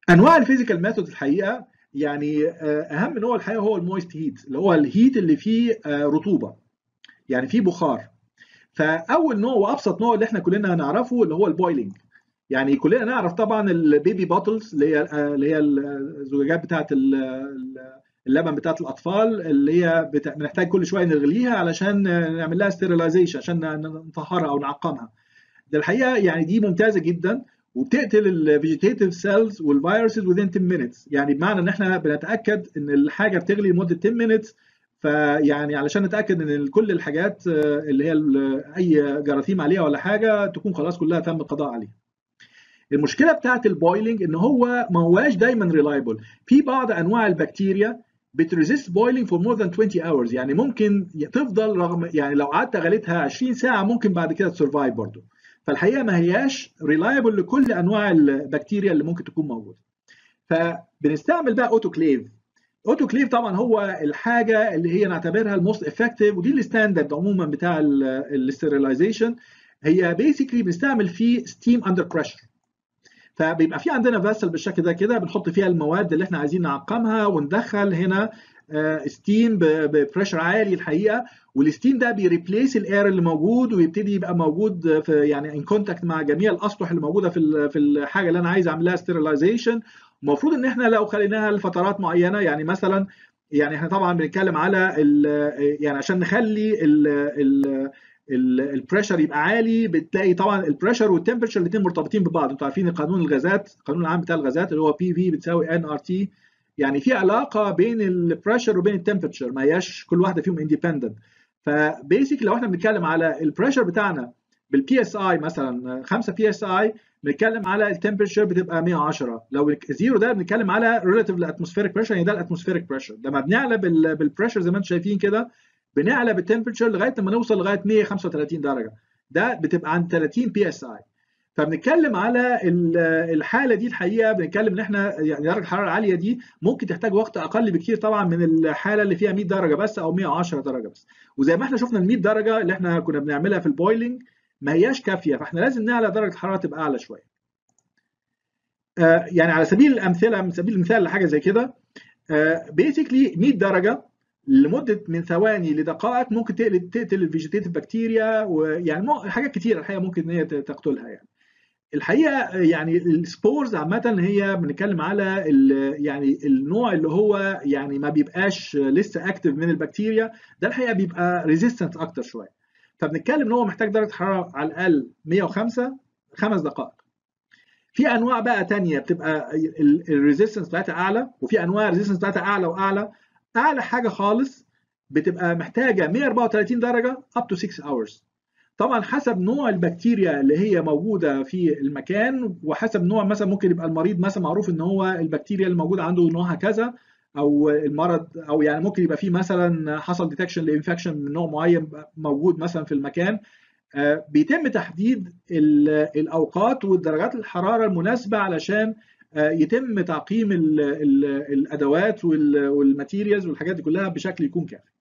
انواع الفيزيكال ميثود الحقيقه يعني اهم نوع الحقيقه هو المويست هيت اللي هو الهيت اللي فيه رطوبه يعني فيه بخار فاول نوع وابسط نوع اللي احنا كلنا نعرفه اللي هو البويلنج يعني كلنا نعرف طبعا البيبي بوتلز اللي هي اللي هي الزجاجات بتاعه اللبن بتاعه الاطفال اللي هي بنحتاج كل شويه نغليها علشان نعمل لها ستيرلايزيشن عشان نطهرها او نعقمها ده الحقيقه يعني دي ممتازه جدا وبتقتل الفيجيتيف سيلز والفيروسز within 10 minutes يعني بمعنى ان احنا بنتاكد ان الحاجه بتغلي لمده 10 minutes فيعني علشان نتاكد ان كل الحاجات اللي هي اي جراثيم عليها ولا حاجه تكون خلاص كلها تم القضاء عليها المشكله بتاعت البويلنج ان هو ما هواش دايما ريلايبل في بعض انواع البكتيريا بتريزيست بويلنج فور مور ذان 20 اورز يعني ممكن تفضل رغم يعني لو قعدت غليتها 20 ساعه ممكن بعد كده تسرفايف برضه فالحقيقه ما هياش ريلايبل لكل انواع البكتيريا اللي ممكن تكون موجوده فبنستعمل بقى اوتوكليف اوتوكليف طبعا هو الحاجه اللي هي نعتبرها الموست افكتيف ودي الستاندرد عموما بتاع الاستيرلايزيشن هي بيسكلي بنستعمل فيه ستيم اندر بريشر فبيبقى في عندنا فاسل بالشكل ده كده بنحط فيها المواد اللي احنا عايزين نعقمها وندخل هنا ستيم ببريشر عالي الحقيقه والستيم ده بيريبليس الاير اللي موجود ويبتدي يبقى موجود في يعني ان كونتاكت مع جميع الاسطح اللي موجوده في في الحاجه اللي انا عايز اعمل لها ستيرلايزيشن المفروض ان احنا لو خليناها لفترات معينه يعني مثلا يعني احنا طبعا بنتكلم على يعني عشان نخلي ال ال البريشر يبقى عالي بتلاقي طبعا البريشر والتمبرتشر الاثنين مرتبطين ببعض انتوا عارفين قانون الغازات القانون العام بتاع الغازات اللي هو بي في بتساوي ان ار تي يعني في علاقه بين البريشر وبين التمبرتشر ما هياش كل واحده فيهم اندبندنت فبيسك لو احنا بنتكلم على البريشر بتاعنا بالبي اس اي مثلا 5 بي اس اي بنتكلم على التمبرتشر بتبقى 110 لو زيرو ده بنتكلم على ريلاتيف لاتموسفيريك بريشر يعني ده الاتموسفيريك بريشر لما بنعلى بالبريشر زي ما انتم شايفين كده بنعلى بالتمبرتشر لغايه لما نوصل لغايه 135 درجه ده بتبقى عند 30 بي اس اي فبنتكلم على الحاله دي الحقيقه بنتكلم ان احنا يعني درجه الحراره العاليه دي ممكن تحتاج وقت اقل بكتير طبعا من الحاله اللي فيها 100 درجه بس او 110 درجه بس وزي ما احنا شفنا ال 100 درجه اللي احنا كنا بنعملها في البويلنج ما هياش كافيه فاحنا لازم نعلى درجه الحراره تبقى اعلى شويه آه يعني على سبيل الامثله من سبيل المثال لحاجه زي كده بيسكلي 100 درجه لمده من ثواني لدقائق ممكن تقتل تقتل الفيجيتيف بكتيريا ويعني حاجات كتير الحقيقه ممكن ان هي تقتلها يعني الحقيقه يعني السبورز عامه هي بنتكلم على يعني النوع اللي هو يعني ما بيبقاش لسه اكتف من البكتيريا ده الحقيقه بيبقى ريزيستنت اكتر شويه فبنتكلم ان هو محتاج درجه حراره على الاقل 105 خمس دقائق في انواع بقى تانية بتبقى الريزيستنس بتاعتها اعلى وفي انواع الريزيستنس بتاعتها اعلى واعلى اعلى حاجه خالص بتبقى محتاجه 134 درجه up to 6 hours طبعا حسب نوع البكتيريا اللي هي موجوده في المكان وحسب نوع مثلا ممكن يبقى المريض مثلا معروف ان هو البكتيريا اللي موجوده عنده نوعها كذا او المرض او يعني ممكن يبقى فيه مثلا حصل ديتكشن لانفكشن من نوع معين موجود مثلا في المكان بيتم تحديد الاوقات ودرجات الحراره المناسبه علشان يتم تعقيم الادوات والماتيريالز والحاجات دي كلها بشكل يكون كافي